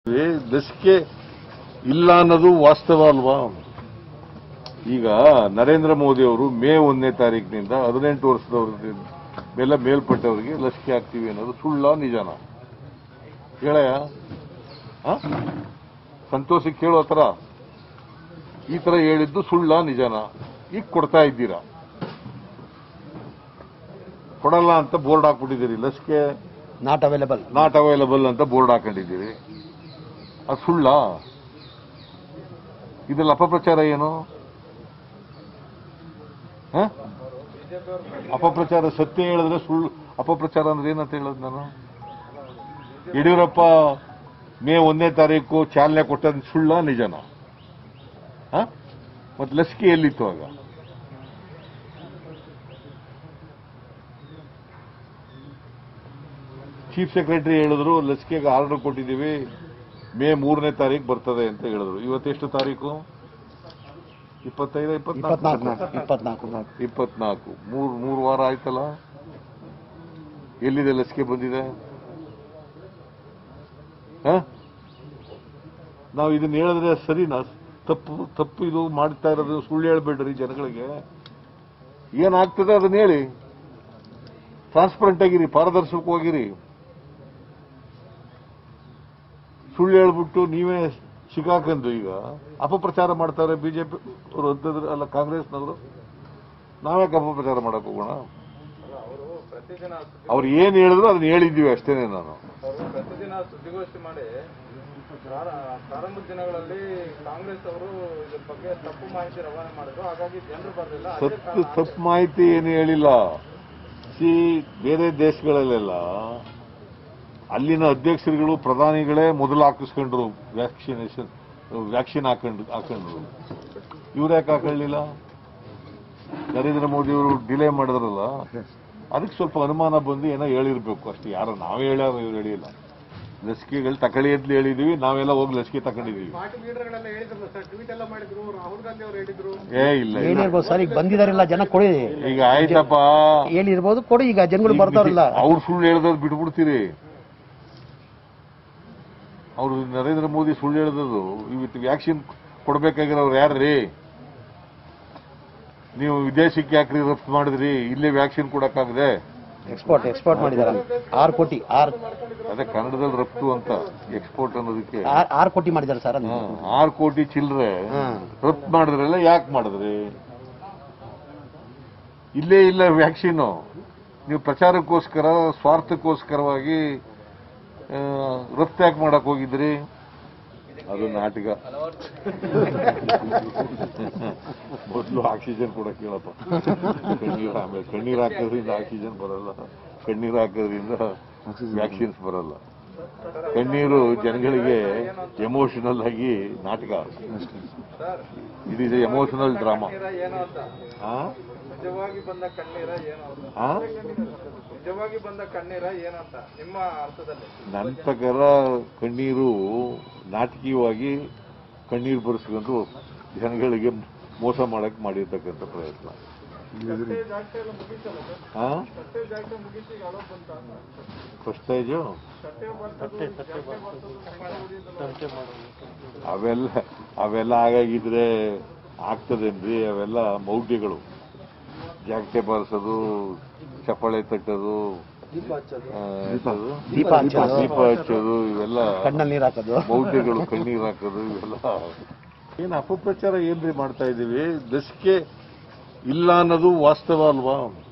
ಏ, ಲಸಿಕೆ ಇಲ್ಲ ಅನ್ನೋದು ವಾಸ್ತವ ಅಲ್ವಾ ಈಗ ನರೇಂದ್ರ ಮೋದಿ ಅವರು ಮೇ ಒಂದನೇ ತಾರೀಕಿನಿಂದ ಹದಿನೆಂಟು ವರ್ಷದವ್ರ ಮೇಲೆ ಮೇಲ್ಪಟ್ಟವರಿಗೆ ಲಸಿಕೆ ಹಾಕ್ತೀವಿ ಅನ್ನೋದು ಸುಳ್ಳ ನಿಜಾನ ಹೇಳಯ್ಯ ಆ? ಸಂತೋಷಕ್ಕೆ ಕೇಳೋ ತರ ಈ ತರ ಹೇಳಿದ್ದು ಸುಳ್ಳ ನಿಜಾನ ಈಗ ಕೊಡ್ತಾ ಇದ್ದೀರಾ ಕೊಡಲ್ಲ ಅಂತ ಬೋರ್ಡ್ ಹಾಕ್ಬಿಟ್ಟಿದ್ದೀರಿ ಲಸಿಕೆ ನಾಟ್ ಅವೈಲೇಬಲ್ ನಾಟ್ ಅವೈಲಬಲ್ ಅಂತ ಬೋರ್ಡ್ ಹಾಕೊಂಡಿದ್ದೀರಿ ಅದು ಸುಳ್ಳ ಇದ್ರಲ್ಲಿ ಅಪಪ್ರಚಾರ ಏನು ಹ? ಅಪಪ್ರಚಾರ ಸತ್ಯ ಹೇಳಿದ್ರೆ ಸುಳ್ಳು ಅಪಪ್ರಚಾರ ಅಂದ್ರೆ ಏನಂತ ಹೇಳೋದು ನಾನು ಯಡಿಯೂರಪ್ಪ ಮೇ ಒಂದನೇ ತಾರೀಕು ಚಾಲನೆ ಕೊಟ್ಟದ್ದು ಸುಳ್ಳ ನಿಜನ ಮತ್ತೆ ಲಸಿಕೆ ಎಲ್ಲಿತ್ತು ಆಗ ಚೀಫ್ ಸೆಕ್ರೆಟರಿ ಹೇಳಿದ್ರು ಲಸಿಕೆಗೆ ಆರ್ಡರ್ ಕೊಟ್ಟಿದ್ದೀವಿ ಮೇ ಮೂರನೇ ತಾರೀಕು ಬರ್ತದೆ ಅಂತ ಹೇಳಿದ್ರು ಇವತ್ತೆಷ್ಟು ತಾರೀಕು ಇಪ್ಪತ್ತೈದು ಇಪ್ಪತ್ನಾಲ್ಕು ಇಪ್ಪತ್ನಾಲ್ಕು ಇಪ್ಪತ್ನಾಲ್ಕು ಇಪ್ಪತ್ನಾಲ್ಕು ಮೂರು ಮೂರು ವಾರ ಆಯ್ತಲ್ಲ ಎಲ್ಲಿದೆ ಲಸಿಕೆ ಬಂದಿದೆ ಹ? ನಾವು ಇದನ್ನ ಹೇಳಿದ್ರೆ ಸರಿನಾ ತಪ್ಪು ತಪ್ಪು ಇದು ಮಾಡ್ತಾ ಇರೋದು ಸುಳ್ಳು ಹೇಳ್ಬೇಡ್ರಿ ಜನಗಳಿಗೆ ಏನಾಗ್ತದೆ ಅದನ್ನ ಹೇಳಿ ಟ್ರಾನ್ಸ್ಪರೆಂಟ್ ಆಗಿರಿ ಪಾರದರ್ಶಕವಾಗಿರಿ ಸುಳ್ಳು ಹೇಳ್ಬಿಟ್ಟು ನೀವೇ ಸಿಕ್ಕಾಕಂದು ಈಗ ಅಪಪ್ರಚಾರ ಮಾಡ್ತಾರೆ ಬಿಜೆಪಿ ಅವರು ಅಂತಂದ್ರೆ ಅಲ್ಲ ಕಾಂಗ್ರೆಸ್ನವರು ನಾವ್ಯಾಕೆ ಅಪಪ್ರಚಾರ ಮಾಡಕ್ ಹೋಗೋಣ ಅವರು ಪ್ರತಿದಿನ ಅವ್ರು ಏನ್ ಹೇಳಿದ್ರು ಅದನ್ನ ಹೇಳಿದ್ದೀವಿ ಅಷ್ಟೇನೆ ನಾನು ಅವರು ಪ್ರತಿದಿನ ಸುದ್ದಿಗೋಷ್ಠಿ ಮಾಡಿ ಪ್ರಾರ- ಪ್ರಾರಂಭದ ದಿನಗಳಲ್ಲಿ ಕಾಂಗ್ರೆಸ್ ಅವರು ಇದ್ರ ಬಗ್ಗೆ ತಪ್ಪು ಮಾಹಿತಿ ರವಾನೆ ಮಾಡಿದ್ರು ಹಾಗಾಗಿ ಜನರು ಬರಲಿಲ್ಲ ಅದೇ ಸತ್ತು ಕಾರಣ ತಪ್ಪು ಮಾಹಿತಿ ಏನು ಹೇಳಿಲ್ಲ ಸಿ ಬೇರೆ ದೇಶಗಳಲ್ಲೆಲ್ಲ ಅಲ್ಲಿನ ಅಧ್ಯಕ್ಷರುಗಳು ಪ್ರಧಾನಿಗಳೇ ಮೊದಲು ಹಾಕಿಸ್ಕೊಂಡ್ರು ವ್ಯಾಕ್ಸಿನೇಷನ್ ವ್ಯಾಕ್ಸಿನ್ ಹಾಕೊಂಡು ಹಾಕೊಂಡ್ರು ಇವ್ರು ಯಾಕೆ ಹಾಕೊಳ್ಳಿಲ್ಲ ನರೇಂದ್ರ ಮೋದಿ ಅವರು ಡಿಲೇ ಮಾಡಿದ್ರಲ್ಲ ಅದಕ್ಕೆ ಸ್ವಲ್ಪ ಅನುಮಾನ ಬಂದು ಏನೋ ಹೇಳಿರ್ಬೇಕು ಅಷ್ಟೇ ಯಾರೋ ನಾವೇ ಹೇಳ್ಯಾರ ಇವ್ರು ಹೇಳಿಲ್ಲ ಲಸಿಕೆಗಳು ತಕೊಳ್ಳಿ ಅಂತ ಹೇಳಿದೀವಿ ನಾವೆಲ್ಲ ಹೋಗಿ ಲಸಿಕೆ ತಗೊಂಡಿದೀವಿ ಪಾರ್ಟಿ ಲೀಡರ್ಗಳೆಲ್ಲ ಹೇಳಿದ್ರು ಸರ್ ಟ್ವೀಟ್ ಎಲ್ಲ ಮಾಡಿದ್ರು ರಾಹುಲ್ ಗಾಂಧಿ ಅವರು ಹೇಳಿದ್ರು ಏ ಇಲ್ಲ ಇಲ್ಲ ಹೇಳಿರ್ಬೋದು ಸರ್ ಈಗ ಬಂದಿದಾರಲ್ಲ ಜನ ಕೊಡಿ ಈಗ ಆಯ್ತಪ್ಪ ಹೇಳಿರ್ಬೋದು ಕೊಡಿ ಈಗ ಜನಗಳು ಬರ್ತಾರಲ್ಲ ಅವ್ರು ಸುಳ್ಳು ಹೇಳ್ದದ್ ಬಿಟ್ಬಿಡ್ತೀರಿ ಅವರು ನರೇಂದ್ರ ಮೋದಿ ಸುಳ್ಳು ಹೇಳ್ದದು ಇವತ್ತು ವ್ಯಾಕ್ಸಿನ್ ಕೊಡ್ಬೇಕಾಗಿರೋರು ಯಾರ್ರೀ ನೀವು ವಿದೇಶಕ್ಕೆ ಯಾಕ್ರಿ ರಫ್ತು ಮಾಡಿದ್ರಿ ಇಲ್ಲೇ ವ್ಯಾಕ್ಸಿನ್ ಕೊಡಕ್ಕಾಗದೆ ಎಕ್ಸ್ಪೋರ್ಟ್ ಎಕ್ಸ್ಪೋರ್ಟ್ ಮಾಡಿದಾರ ಆರು ಕೋಟಿ ಆರು ಅದೇ ಕನ್ನಡದಲ್ಲಿ ರಫ್ತು ಅಂತ ಎಕ್ಸ್ಪೋರ್ಟ್ ಅನ್ನೋದಕ್ಕೆ ಆರ್- ಆರು ಕೋಟಿ ಮಾಡಿದ್ದಾರೆ ಸರ್ ಹಾ, ಆರು ಕೋಟಿ ಚಿಲ್ಲರೆ ಹ್ಮ್. ರಫ್ತು ಮಾಡಿದ್ರಲ್ಲ ಯಾಕೆ ಮಾಡಿದ್ರಿ ಇಲ್ಲೇ ಇಲ್ಲ ವ್ಯಾಕ್ಸಿನ್ ನೀವು ಪ್ರಚಾರಕ್ಕೋಸ್ಕರ ಸ್ವಾರ್ಥಕ್ಕೋಸ್ಕರವಾಗಿ ಆ, ರಫ್ತು ಯಾಕೆ ಮಾಡಕ್ ಹೋಗಿದ್ರಿ ಅದು ನಾಟಕ ಮೊದಲು ಆಕ್ಸಿಜನ್ ಕೊಡಕ್ ಹೇಳಪ್ಪ ಕಣ್ಣೀರು ಆಮೇಲೆ ಕಣ್ಣೀರು ಹಾಕೋದ್ರಿಂದ ಆಕ್ಸಿಜನ್ ಬರಲ್ಲ ಕಣ್ಣೀರು ಹಾಕೋದ್ರಿಂದ ವ್ಯಾಕ್ಸಿನ್ಸ್ ಬರಲ್ಲ ಕಣ್ಣೀರು ಜನಗಳಿಗೆ ಎಮೋಷನಲ್ ಆಗಿ ನಾಟಕ sir it is emotional drama ಕಣ್ಣೀರ ಏನು ಅಂತ ನಿಜವಾಗಿ ಬಂದ ಕಣ್ಣೀರ ಏನು ಅಂತ ನಿಜವಾಗಿ ಬಂದ ಕಣ್ಣೀರ ಏನಂತ ನಿಮ್ಮ ಅರ್ಥದಲ್ಲಿ ನನ್ನ ಪ್ರಕಾರ ಕಣ್ಣೀರು ನಾಟಕೀಯವಾಗಿ ಕಣ್ಣೀರು ಬರೆಸ್ಕೊಂಡು ಜನಗಳಿಗೆ ಮೋಸ ಮಾಡಕ್ ಮಾಡಿರ್ತಕ್ಕಂಥ ಪ್ರಯತ್ನ ಕಟ್ಟೆ ಜಾಗಟೆ ಎಲ್ಲ ಮುಗಿಸಲ್ಲ ಸರ್ ಆ ಕಟ್ಟೆ ಜಾಗಟೆ ಮುಗಿಸಿ ಈಗ ಅಲೋಕ್ ಬಂತ ಫಸ್ಟ್ ಸ್ಟೇಜು ಕಟ್ಟೆ ಬರ್ತದು ಜಾಗಟೆ ಬರ್ತದು ಮಾಡೋದು ಅವೆಲ್ಲ ಅವೆಲ್ಲ ಆಗಾಗಿದ್ರೆ ಆಗ್ತದೇನ್ರಿ ಅವೆಲ್ಲ ಮೌಢ್ಯಗಳು ಜಾಗಟೆ ಬಾರಿಸೋದು ಚಪ್ಪಾಳೆ ತಟ್ಟೋದು ಆ, ಎಂತದು? ದೀಪ ಹಚ್ಚೋದು. ದೀಪ ಹಚ್ಚೋದು ಇವೆಲ್ಲ ಕಣ್ಣಲ್ಲಿ ನೀರು ಹಾಕೋದು ಮೌಢ್ಯಗಳು ಕಣ್ಣೀರು ಹಾಕೋದು ಇವೆಲ್ಲ ಏನು ಅಪಪ್ರಚಾರ ಏನ್ರಿ ಮಾಡ್ತಾ ಇದೀವಿ ಲಸಿಕೆ ಇಲ್ಲ ಅನ್ನೋದು ವಾಸ್ತವ ಅಲ್ವಾ